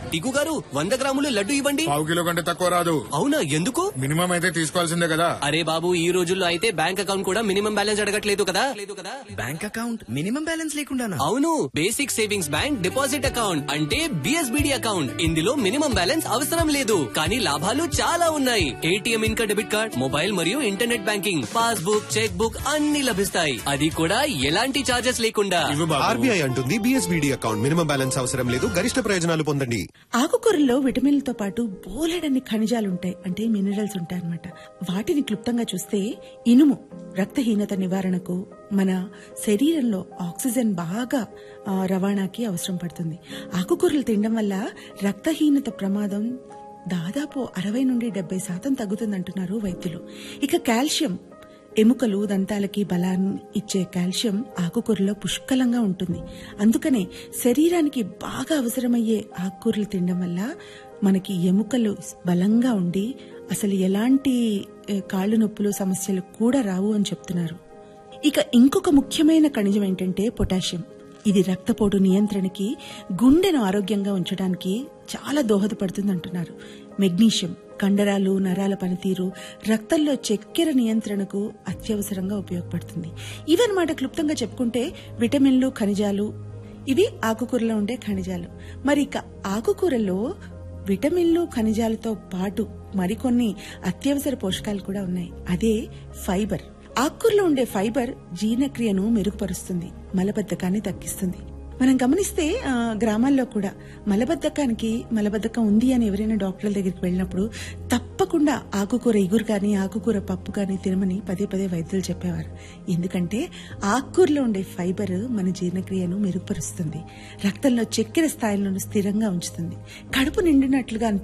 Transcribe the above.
టికు గారు వంద గ్రాములు లడ్డు ఇవ్వండి పావు కిలో కంటే తక్కువ రాదు అవునా ఎందుకు మినిమం అయితే తీసుకోవాల్సిందే కదా అరే బాబు ఈ రోజుల్లో అయితే బ్యాంక్ అకౌంట్ కూడా మినిమం బ్యాలెన్స్ అడగట్లేదు కదా లేదు కదా బ్యాంక్ అకౌంట్ మినిమం బ్యాలెన్స్ లేకుండానా అవును basic savings bank deposit account అంటే బిఎస్బిడి అకౌంట్ ఇందులో మినిమం బ్యాలెన్స్ అవసరం లేదు కానీ లాభాలు చాలా ఉన్నాయి ఏటీఎం ఇంకా డెబిట్ కార్డ్ మొబైల్ మరియు internet banking passbook cheque book అన్ని లభిస్తాయి అది కూడా ఎలాంటి చార్జెస్ లేకుండా ఇవ్వు బాబు ఆర్బీఐ అంటుంది బిఎస్బిడి అకౌంట్ మినిమం బ్యాలెన్స్ అవసరం లేదు గరిష్ట ప్రయోజనాలు పొందండి ఆకుకూరల్లో విటమిన్లతో పాటు బోలెడన్ని ఖనిజాలు ఉంటాయి అంటే మినరల్స్ ఉంటాయి అన్నమాట వాటిని క్లుప్తంగా చూస్తే ఇనుము రక్తహీనత నివారణకు మన శరీరంలో ఆక్సిజన్ బాగా ఆ, రవాణాకి అవసరం పడుతుంది ఆకుకూరలు తినడం వల్ల రక్తహీనత ప్రమాదం దాదాపు అరవై నుండి డెబ్బై శాతం తగ్గుతుందంటున్నారు వైద్యులు ఇక కాల్షియం ఎముకలు దంతాలకి బలాన్ని ఇచ్చే కాల్షియం ఆకుకూరలో పుష్కలంగా ఉంటుంది అందుకనే శరీరానికి బాగా అవసరమయ్యే ఆకుకూరలు తినడం వల్ల మనకి ఎముకలు బలంగా ఉండి అసలు ఎలాంటి ఏ, కాళ్ళు నొప్పులు సమస్యలు కూడా రావు అని చెప్తున్నారు ఇక ఇంకొక ముఖ్యమైన ఖనిజం ఏంటంటే పొటాషియం ఇది రక్తపోటు నియంత్రణకి గుండెను ఆరోగ్యంగా ఉంచడానికి చాలా దోహదపడుతుంది అంటున్నారు మెగ్నీషియం కండరాలు నరాల పనితీరు రక్తంలో చక్కెర నియంత్రణకు అత్యవసరంగా ఉపయోగపడుతుంది ఇవన్నమాట క్లుప్తంగా చెప్పుకుంటే విటమిన్లు ఖనిజాలు ఇవి ఆకుకూరలో ఉండే ఖనిజాలు మరి ఇక ఆకుకూరలో విటమిన్లు ఖనిజాలతో పాటు మరికొన్ని అత్యవసర పోషకాలు కూడా ఉన్నాయి అదే ఫైబర్ ఆకుకూరలో ఉండే ఫైబర్ జీర్ణక్రియను మెరుగుపరుస్తుంది మలబద్ధకాన్ని తగ్గిస్తుంది మనం గమనిస్తే ఆ, గ్రామాల్లో కూడా మలబద్ధకానికి మలబద్ధకం ఉంది అని ఎవరైనా డాక్టర్ల దగ్గరికి వెళ్ళినప్పుడు తప్పకుండా ఆకుకూర ఇగురు కానీ ఆకుకూర పప్పు కానీ తినమని పదే పదే వైద్యులు చెప్పేవారు ఎందుకంటే ఆకుకూరలో ఉండే ఫైబర్ మన జీర్ణక్రియను మెరుగుపరుస్తుంది రక్తంలో చక్కెర స్థాయిలను స్థిరంగా ఉంచుతుంది కడుపు నిండినట్లుగా అనిపి